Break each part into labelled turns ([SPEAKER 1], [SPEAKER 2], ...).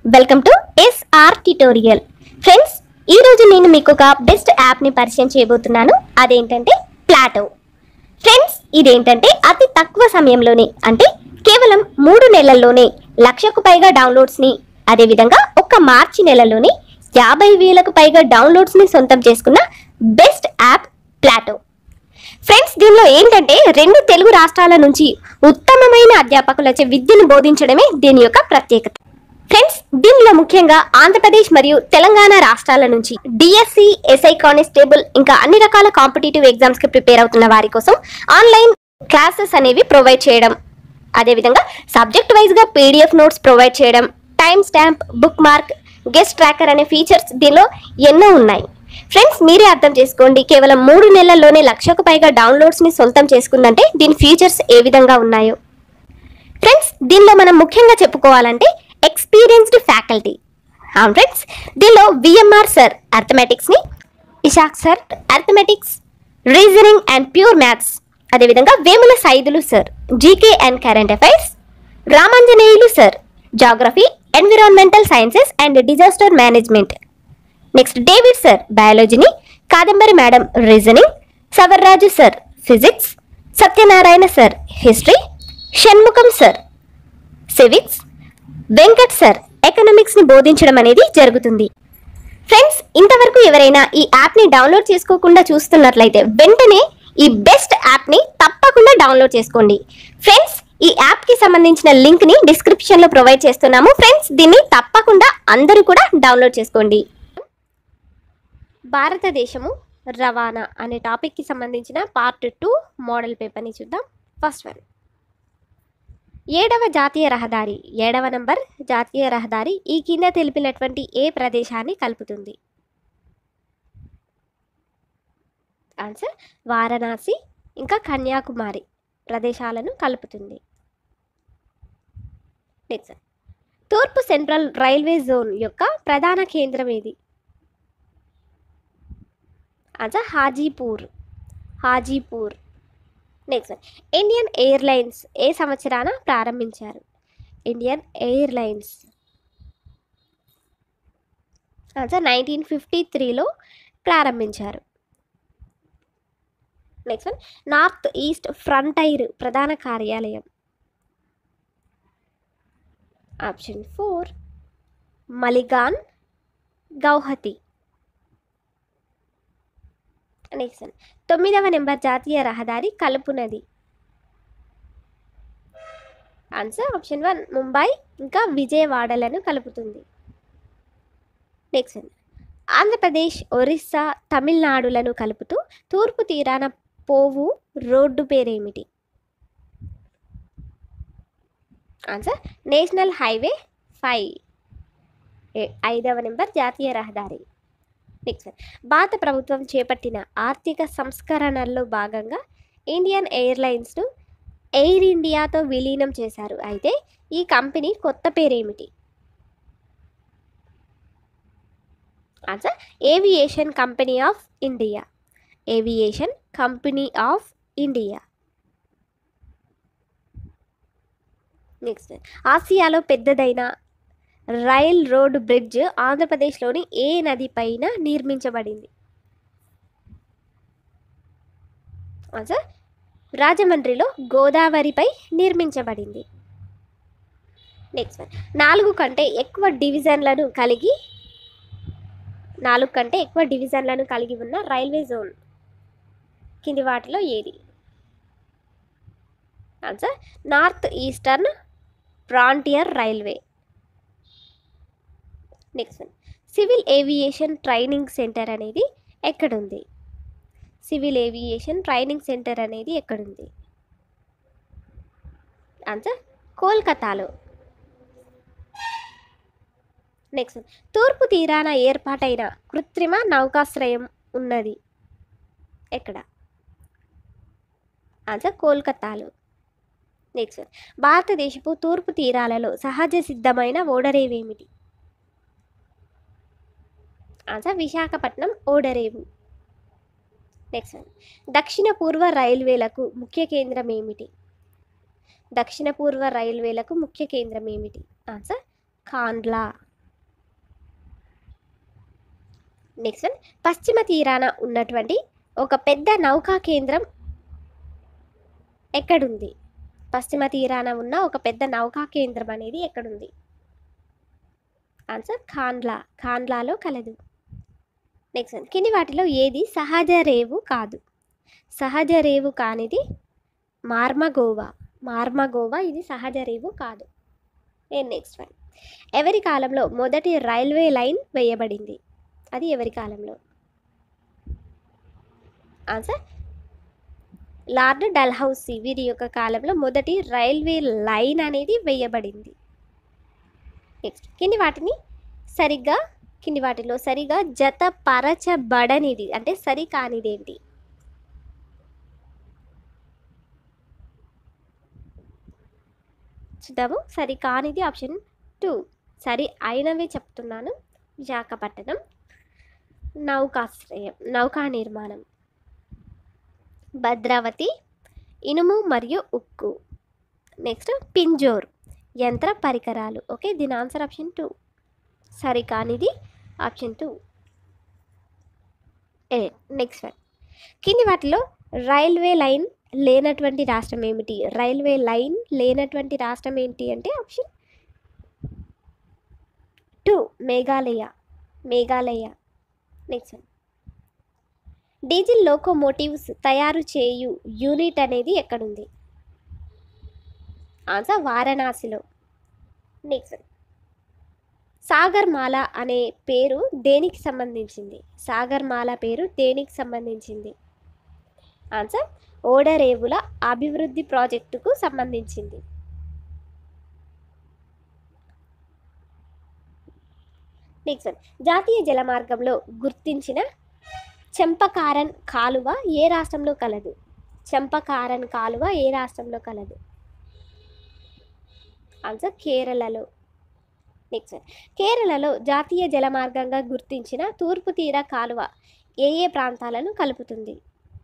[SPEAKER 1] welcome to S R tutorial friends ఈ రోజు నేను మీకు ఒక బెస్ట్ యాప్ని పరిచయం చేయబోతున్నాను అదేంటంటే ప్లాటో ఫ్రెండ్స్ ఇదేంటంటే అతి తక్కువ సమయంలోనే అంటే కేవలం మూడు నెలల్లోనే లక్షకు పైగా డౌన్లోడ్స్ని అదేవిధంగా ఒక్క మార్చి నెలలోనే యాభై వేలకు పైగా డౌన్లోడ్స్ని సొంతం చేసుకున్న బెస్ట్ యాప్ ప్లాటో ఫ్రెండ్స్ దీనిలో ఏంటంటే రెండు తెలుగు రాష్ట్రాల నుంచి ఉత్తమమైన అధ్యాపకులచే విద్యను బోధించడమే దీని యొక్క ప్రత్యేకత ఫ్రెండ్స్ దీనిలో ముఖ్యంగా ఆంధ్రప్రదేశ్ మరియు తెలంగాణ రాష్ట్రాల నుంచి డిఎస్సి ఎస్ఐ కానిస్టేబుల్ ఇంకా అన్ని రకాల కాంపిటేటివ్ ఎగ్జామ్స్ కి ప్రిపేర్ అవుతున్న వారి కోసం ఆన్లైన్ క్లాసెస్ అనేవి ప్రొవైడ్ చేయడం అదేవిధంగా సబ్జెక్ట్ వైజ్ గా పీడిఎఫ్ నోట్స్ ప్రొవైడ్ చేయడం timestamp bookmark guest tracker అనే ఫీచర్స్ దీనిలో ఎన్నో ఉన్నాయి ఫ్రెండ్స్ మీరే అర్థం చేసుకోండి కేవలం మూడు నెలల్లోనే లక్షకు పైగా డౌన్లోడ్స్ ని సొంతం చేసుకుందంటే దీని ఫీచర్స్ ఏ విధంగా ఉన్నాయో ఫ్రెండ్స్ దీనిలో మనం ముఖ్యంగా చెప్పుకోవాలంటే ఎక్స్పీరియన్స్డ్ ఫ్యాకల్టీ అవును ఫ్రెండ్స్ దీనిలో విఎంఆర్ సార్ అర్థమెటిక్స్ని Ishaq sir arithmetics reasoning and pure maths అదేవిధంగా Vemula Saidulu sir G K and current affairs Ramanjaneyulu sir geography environmental sciences and disaster management next David sir బయాలజీని Kadambari madam reasoning Savarraju sir physics Satyanarayana sir history Shanmukham sir civics Venkat sir economics ని బోధించడం అనేది జరుగుతుంది friends ఇంతవరకు ఎవరైనా ఈ app ని డౌన్లోడ్ చేసుకోకుండా చూస్తున్నట్లయితే వెంటనే ఈ బెస్ట్ యాప్ ని తప్పకుండా డౌన్లోడ్ చేసుకోండి ఫ్రెండ్స్ ఈ యాప్ కి సంబంధించిన లింక్ ని డిస్క్రిప్షన్ లో ప్రొవైడ్ చేస్తున్నాము ఫ్రెండ్స్ దీన్ని తప్పకుండా అందరూ కూడా డౌన్లోడ్ చేసుకోండి భారతదేశము రవాణా అనే టాపిక్కి సంబంధించిన పార్ట్ టూ మోడల్ పేపర్ని చూద్దాం ఫస్ట్ వన్ ఏడవ జాతీయ రహదారి ఏడవ నంబర్ జాతీయ రహదారి ఈ కింద తెలిపినటువంటి ఏ ప్రదేశాన్ని కలుపుతుంది ఆన్సర్ వారణాసి ఇంకా కన్యాకుమారి ప్రదేశాలను కలుపుతుంది నెక్స్ట్ తూర్పు సెంట్రల్ రైల్వే జోన్ యొక్క ప్రధాన కేంద్రం ఏది answer Hajipur Hajipur next Indian airlines ఏ సంవత్సరాన ప్రారంభించారు Indian airlines answer nineteen fifty త్రీలో ప్రారంభించారు next one north east frontier ప్రధాన కార్యాలయం option four Maligaon Guwahati next one తొమ్మిదవ నెంబర్ జాతీయ రహదారి కలుపు నది ఆన్సర్ ఆప్షన్ వన్ ముంబై ఇంకా విజయవాడలను కలుపుతుంది నెక్స్ట్ వన్ ఆంధ్రప్రదేశ్ ఒరిస్సా తమిళనాడులను కలుపుతూ తూర్పు తీరాన పోవు రోడ్డు పేరేమిటి ఆన్సర్ నేషనల్ హైవే ఫైవ్ ఐదవ నెంబర్ జాతీయ రహదారి నెక్స్ట్ భారత ప్రభుత్వం చేపట్టిన ఆర్థిక సంస్కరణల్లో భాగంగా ఇండియన్ ఎయిర్లైన్స్ను ఎయిర్ ఇండియాతో విలీనం చేశారు అయితే ఈ కంపెనీ కొత్త పేరేమిటి answer aviation company of India aviation company of India next ఆసియాలో పెద్దదైన రైల్ రోడ్ బ్రిడ్జ్ ఆంధ్రప్రదేశ్లోని ఏ నది పైన నిర్మించబడింది ఆన్సర్ రాజమండ్రిలో గోదావరిపై నిర్మించబడింది నెక్స్ట్ వన్ నాలుగు కంటే ఎక్కువ డివిజన్లను కలిగి నాలుగు కంటే ఎక్కువ డివిజన్లను కలిగి ఉన్న రైల్వే జోన్ కింది వాటిలో ఏది answer north eastern frontier railway next one civil aviation training centre అనేది ఎక్కడుంది సివిల్ ఏవియేషన్ ట్రైనింగ్ సెంటర్ అనేది ఎక్కడుంది ఆన్సర్ కోల్కతాలో నెక్స్ట్ తూర్పు తీరాన ఏర్పాటైన కృత్రిమ నౌకాశ్రయం ఉన్నది ఎక్కడ ఆన్సర్ కోల్కతాలో నెక్స్ట్ భారతదేశపు తూర్పు తీరాలలో సహజ సిద్ధమైన ఓడరేవేమిటి ఆన్సర్ విశాఖపట్నం ఓడరేవు నెక్స్ట్ వన్ దక్షిణ పూర్వ రైల్వేలకు ముఖ్య కేంద్రం ఏమిటి దక్షిణ పూర్వ రైల్వేలకు ముఖ్య కేంద్రం ఏమిటి ఆన్సర్ కాండ్లా నెక్స్ట్ వన్ పశ్చిమ తీరాన ఉన్నటువంటి ఒక పెద్ద నౌకా కేంద్రం ఎక్కడుంది పశ్చిమ తీరాన ఉన్న ఒక పెద్ద నౌకా కేంద్రం అనేది ఎక్కడుంది ఆన్సర్ ఖాన్లా ఖాన్లాలో కలదు నెక్స్ట్ వన్ కింది వాటిలో ఏది సహజ రేవు కాదు సహజ రేవు కానిది మార్మగోవా మార్మగోవా ఇది సహజ రేవు కాదు నెక్స్ట్ వన్ ఎవరి కాలంలో మొదటి రైల్వే లైన్ వేయబడింది అది ఎవరి కాలంలో ఆన్సర్ లార్డ్ డల్హౌసీ వీరి యొక్క కాలంలో మొదటి రైల్వే లైన్ అనేది వేయబడింది నెక్స్ట్ కింది వాటిని సరిగ్గా కింది వాటిలో సరిగా జతపరచబడనిది అంటే సరి కానిదేంటి చూద్దాము సరి కానిది ఆప్షన్ టూ సరి అయినవి చెప్తున్నాను విశాఖపట్నం నౌకాశ్రయం నౌకా నిర్మాణం భద్రావతి ఇనుము మరియు ఉక్కు నెక్స్ట్ పింజోర్ యంత్ర పరికరాలు ఓకే దీని ఆన్సర్ ఆప్షన్ టూ సరి కానిది ఆప్షన్ టూ ఏ నెక్స్ట్ వన్ కింది వాటిలో రైల్వే లైన్ లేనటువంటి రాష్ట్రం ఏమిటి రైల్వే లైన్ లేనటువంటి రాష్ట్రం ఏంటి అంటే option two Meghalaya Meghalaya next one diesel locomotives తయారు చేయు యూనిట్ అనేది ఎక్కడుంది ఆన్సర్ వారణాసిలో నెక్స్ట్ సాగర్ మాల అనే పేరు దేనికి సంబంధించింది సాగర్ మాల పేరు దేనికి సంబంధించింది ఆన్సర్ ఓడరేవుల అభివృద్ధి ప్రాజెక్టుకు సంబంధించింది నెక్స్ట్ వన్ జాతీయ జలమార్గంలో గుర్తించిన చెంపకారన్ కాలువ ఏ రాష్ట్రంలో కలదు చెంపకారన్ కాలువ ఏ రాష్ట్రంలో కలదు ఆన్సర్ కేరళలో నెక్స్ట్ కేరళలో జాతీయ జలమార్గంగా గుర్తించిన తూర్పు తీర కాలువ ఏ ఏ ప్రాంతాలను కలుపుతుంది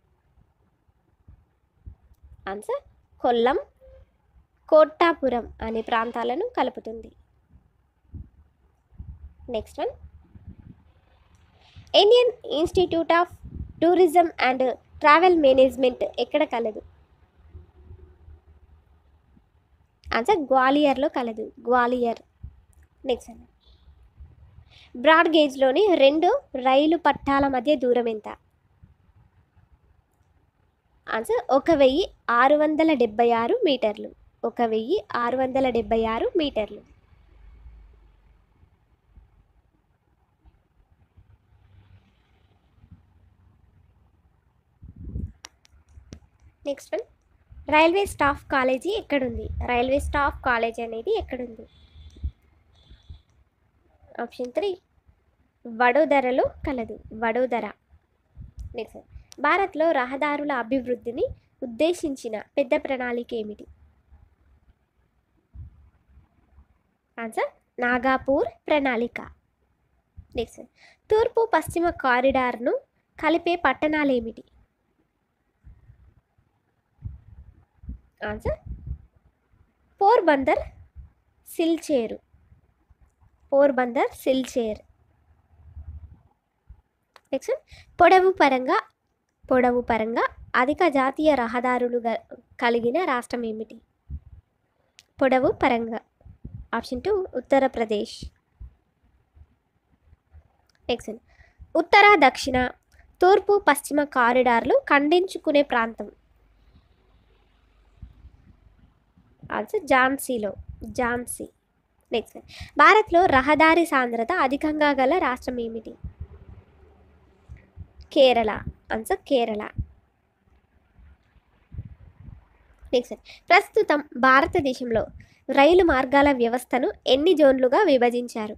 [SPEAKER 1] ఆన్సర్ కొల్లం కోట్టాపురం అనే ప్రాంతాలను కలుపుతుంది next one Indian institute of tourism and travel management ఎక్కడ కలదు ఆన్సర్ గ్వాలియర్లో కలదు గ్వాలియర్ నెక్స్ట్ అండి బ్రాడ్ గేజ్లోని రెండు రైలు పట్టాల మధ్య దూరం ఎంత ఆన్సర్ ఒక వెయ్యి ఆరు వందల డెబ్బై ఆరు మీటర్లు ఒక వెయ్యి ఆరు వందల డెబ్బై ఆరు మీటర్లు next one railway staff college ఎక్కడుంది రైల్వే స్టాఫ్ కాలేజీ అనేది ఎక్కడుంది ఆప్షన్ త్రీ వడోదరలో కలదు వడోదర నెక్స్ట్ భారత్లో రహదారుల అభివృద్ధిని ఉద్దేశించిన పెద్ద ప్రణాళిక ఏమిటి ఆన్సర్ నాగాపూర్ ప్రణాళిక నెక్స్ట్ తూర్పు పశ్చిమ కారిడార్ను కలిపే పట్టణాలు ఏమిటి ఆన్సర్ పోర్బందర్ సిల్చేరు పోర్బందర్ సిల్చేర్ నెక్స్ట్ పొడవు పరంగా పొడవు పరంగా అధిక జాతీయ రహదారులు గ- కలిగిన రాష్ట్రం ఏమిటి పొడవు పరంగా ఆప్షన్ టూ ఉత్తరప్రదేశ్ నెక్స్ట్ ఉత్తర దక్షిణ తూర్పు పశ్చిమ కారిడార్లు ఖండించుకునే ప్రాంతం ఆన్సర్ ఝాన్సీలో ఝాన్సీ నెక్స్ట్ భారత్లో రహదారి సాంద్రత అధికంగా గల రాష్ట్రం ఏమిటి కేరళ ఆన్సర్ కేరళ నెక్స్ట్ ప్రస్తుతం భారతదేశంలో రైలు మార్గాల వ్యవస్థను ఎన్ని జోన్లుగా విభజించారు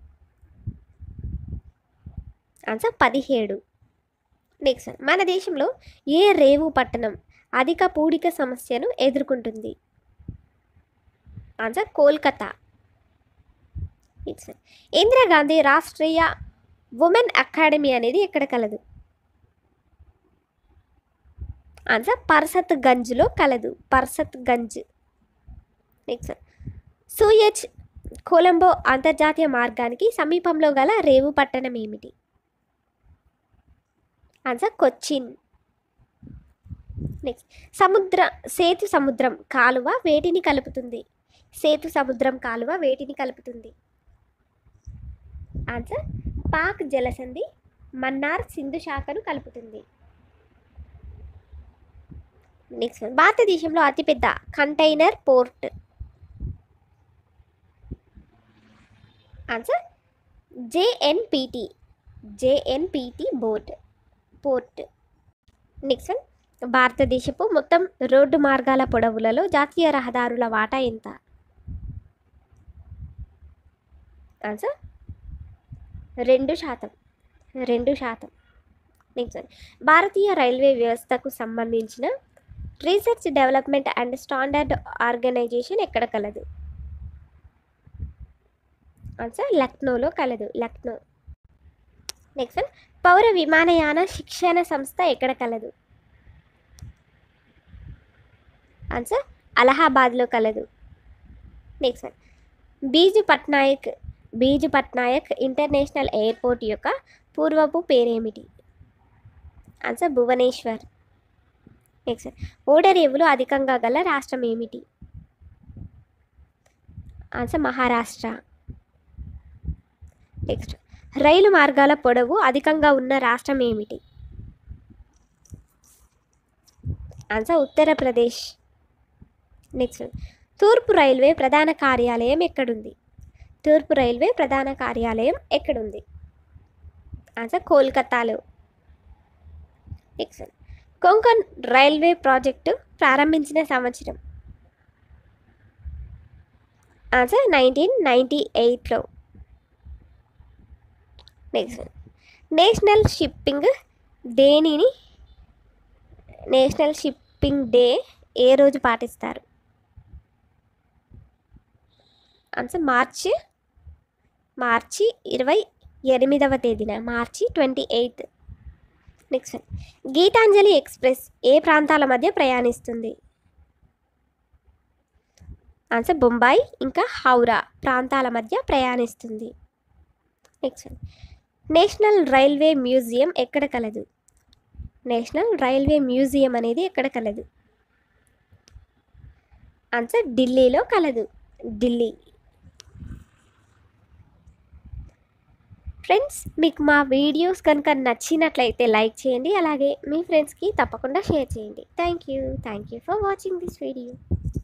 [SPEAKER 1] ఆన్సర్ పదిహేడు నెక్స్ట్ మన దేశంలో ఏ రేవు పట్టణం అధిక పూడిక సమస్యను ఎదుర్కొంటుంది answer Kolkata next Indira Gandhi Rashtriya women academy అనేది ఎక్కడ కలదు ఆన్సర్ పర్సత్ గంజ్లో కలదు Fursatganj next Suez Colombo అంతర్జాతీయ మార్గానికి సమీపంలో గల రేవు పట్టణం ఏమిటి ఆన్సర్ కొచ్చిన్ నెక్స్ట్ సముద్ర సేతు సముద్రం కాలువ వేటిని కలుపుతుంది సేతు సముద్రం కాలువ వేటిని కలుపుతుంది ఆన్సర్ పాక్ జలసంధి మన్నార్ సింధు శాఖను కలుపుతుంది నెక్స్ట్ వన్ భారతదేశంలో అతిపెద్ద container port answer J N P T J N P T board port next one భారతదేశపు మొత్తం రోడ్డు మార్గాల పొడవులలో జాతీయ రహదారుల వాటా ఎంత ఆన్సర్ రెండు శాతం రెండు శాతం నెక్స్ట్ వన్ భారతీయ రైల్వే వ్యవస్థకు సంబంధించిన research development and standard organisation ఎక్కడ కలదు ఆన్సర్ లక్నోలో కలదు లక్నో నెక్స్ట్ వన్ పౌర విమానయాన శిక్షణ సంస్థ ఎక్కడ కలదు ఆన్సర్ అలహాబాద్లో కలదు next one Biju Patnaik Biju Patnaik international airport యొక్క పూర్వపు పేరేమిటి ఆన్సర్ భువనేశ్వర్ నెక్స్ట్ ఓడరేవులు అధికంగా గల రాష్ట్రం ఏమిటి ఆన్సర్ మహారాష్ట్ర నెక్స్ట్ రైలు మార్గాల పొడవు అధికంగా ఉన్న రాష్ట్రం ఏమిటి ఆన్సర్ ఉత్తరప్రదేశ్ నెక్స్ట్ తూర్పు రైల్వే ప్రధాన కార్యాలయం ఎక్కడుంది తూర్పు రైల్వే ప్రధాన కార్యాలయం ఎక్కడుంది ఆన్సర్ కోల్కతాలో నెక్స్ట్ కొంకన్ రైల్వే ప్రాజెక్టు ప్రారంభించిన సంవత్సరం ఆన్సర్ నైన్టీన్ నైంటీ ఎయిట్లో నెక్స్ట్ నేషనల్ షిప్పింగ్ డేని నేషనల్ షిప్పింగ్ డే ఏ రోజు పాటిస్తారు ఆన్సర్ మార్చి మార్చి ఇరవై ఎనిమిదవ తేదీన March twenty eighth next Gitanjali express ఏ ప్రాంతాల మధ్య ప్రయాణిస్తుంది ఆన్సర్ బొంబాయి ఇంకా హౌరా ప్రాంతాల మధ్య ప్రయాణిస్తుంది నెక్స్ట్ నేషనల్ రైల్వే మ్యూజియం ఎక్కడ కలదు నేషనల్ రైల్వే మ్యూజియం అనేది ఎక్కడ కలదు ఆన్సర్ ఢిల్లీలో కలదు ఢిల్లీ ఫ్రెండ్స్ మీకు మా వీడియోస్ కనుక నచ్చినట్లయితే లైక్ చేయండి అలాగే మీ ఫ్రెండ్స్కి తప్పకుండా షేర్ చేయండి thank you thank you for watching this video